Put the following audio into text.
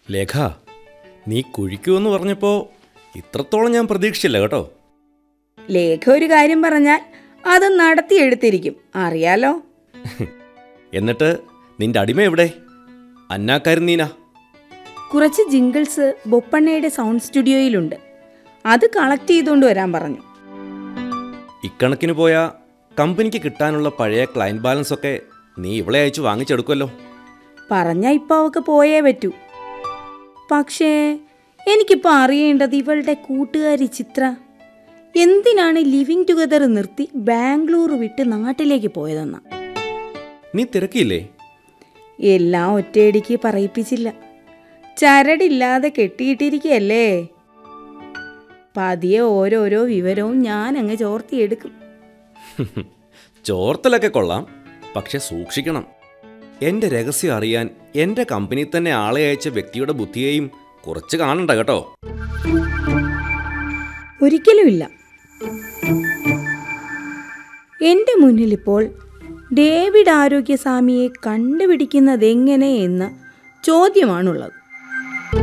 ലേഖ നീ കുഴിക്കുമെന്ന് പറഞ്ഞപ്പോൾ ഇത്രത്തോളം ഞാൻ പ്രതീക്ഷിച്ചില്ല കേട്ടോ ലേഖ ഒരു കാര്യം പറഞ്ഞാൽ അത് നടത്തിയെടുത്തിരിക്കും അറിയാലോ എന്നിട്ട് നിന്റെ അടിമ എവിടെ അന്നാക്കാരുന്നീന കുറച്ച് ജിങ്കിൾസ് ബൊപ്പണ്ണയുടെ സൗണ്ട് സ്റ്റുഡിയോയിലുണ്ട് അത് കളക്ട് ചെയ്തുകൊണ്ട് വരാൻ പറഞ്ഞു ഇക്കണക്കിന് പോയ കമ്പനിക്ക് കിട്ടാനുള്ള പഴയ ക്ലയൻറ്റ് ബാലൻസ് ഒക്കെ നീ ഇവളെ അയച്ച് വാങ്ങിച്ചെടുക്കുമല്ലോ പറഞ്ഞാൽ ഇപ്പോൾ അവൾക്ക് പോയേ പറ്റൂ പക്ഷേ എനിക്കിപ്പോൾ അറിയേണ്ടത് ഇവളുടെ കൂട്ടുകാരി ചിത്ര എന്തിനാണ് ലിവിങ് ടുഗദർ നിർത്തി ബാംഗ്ലൂർ വിട്ട് നാട്ടിലേക്ക് പോയതെന്ന നീ തിരക്കിയില്ലേ എല്ലാം ഒറ്റയടിക്ക് പറയിപ്പിച്ചില്ല ചരടില്ലാതെ കെട്ടിയിട്ടിരിക്കുകയല്ലേ പതിയെ ഓരോരോ വിവരവും ഞാൻ അങ്ങ് ചോർത്തിയെടുക്കും ചോർത്തലൊക്കെ കൊള്ളാം പക്ഷെ സൂക്ഷിക്കണം എൻ്റെ രഹസ്യം അറിയാൻ എൻ്റെ കമ്പനി തന്നെ ആളെ അയച്ച വ്യക്തിയുടെ ബുദ്ധിയെയും കുറച്ച് കാണണ്ട കേട്ടോ ഒരിക്കലുമില്ല എൻ്റെ മുന്നിലിപ്പോൾ ഡേവിഡ് ആരോഗ്യസ്വാമിയെ കണ്ടുപിടിക്കുന്നതെങ്ങനെ എന്ന ചോദ്യമാണുള്ളത്